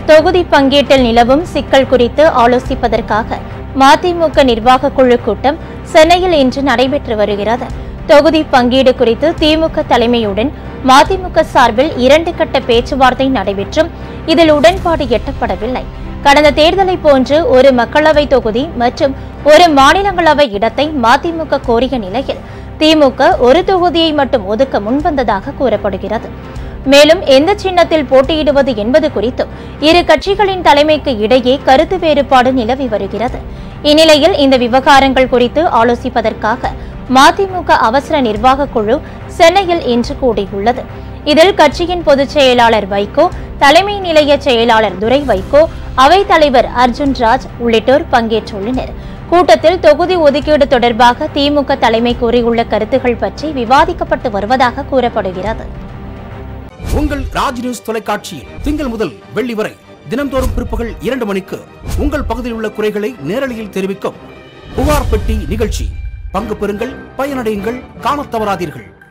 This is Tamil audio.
தொகுதி பங்கீட்டில் நிலவும் சிக்கல் குறித்து ஆலோசிப்பதற்காக மதிமுக நிர்வாக குழு கூட்டம் சென்னையில் இன்று நடைபெற்று வருகிறது தொகுதி பங்கீடு குறித்து திமுக தலைமையுடன் மதிமுக சார்பில் இரண்டு கட்ட பேச்சுவார்த்தை நடைபெற்றும் இதில் உடன்பாடு எட்டப்படவில்லை கடந்த தேர்தலை போன்று ஒரு மக்களவை தொகுதி மற்றும் ஒரு மாநிலங்களவை இடத்தை மதிமுக கோரிய நிலையில் திமுக ஒரு தொகுதியை மட்டும் ஒதுக்க முன்வந்ததாக கூறப்படுகிறது மேலும் எந்த சின்னத்தில் போட்டியிடுவது என்பது குறித்தும் இரு கட்சிகளின் தலைமைக்கு இடையே கருத்து வேறுபாடு நிலவி வருகிறது இந்நிலையில் இந்த விவகாரங்கள் குறித்து ஆலோசிப்பதற்காக மதிமுக அவசர நிர்வாக குழு சென்னையில் இன்று கூடியுள்ளது இதில் கட்சியின் பொதுச் செயலாளர் வைகோ தலைமை நிலைய செயலாளர் துரை வைகோ அவைத் தலைவர் அர்ஜுன் ராஜ் உள்ளிட்டோர் பங்கேற்றுள்ளனர் கூட்டத்தில் தொகுதி ஒதுக்கீடு தொடர்பாக திமுக தலைமை கூறியுள்ள கருத்துகள் பற்றி விவாதிக்கப்பட்டு வருவதாக கூறப்படுகிறது உங்கள் ராஜ் நியூஸ் தொலைக்காட்சியில் திங்கள் முதல் வெள்ளி வரை தினம்தோறும் பிற்பகல் இரண்டு மணிக்கு உங்கள் பகுதியில் உள்ள குறைகளை நேரலையில் தெரிவிக்கும் புகார் பெட்டி நிகழ்ச்சி பங்கு பெறுங்கள் பயனடையுங்கள் காணத் தவறாதீர்கள்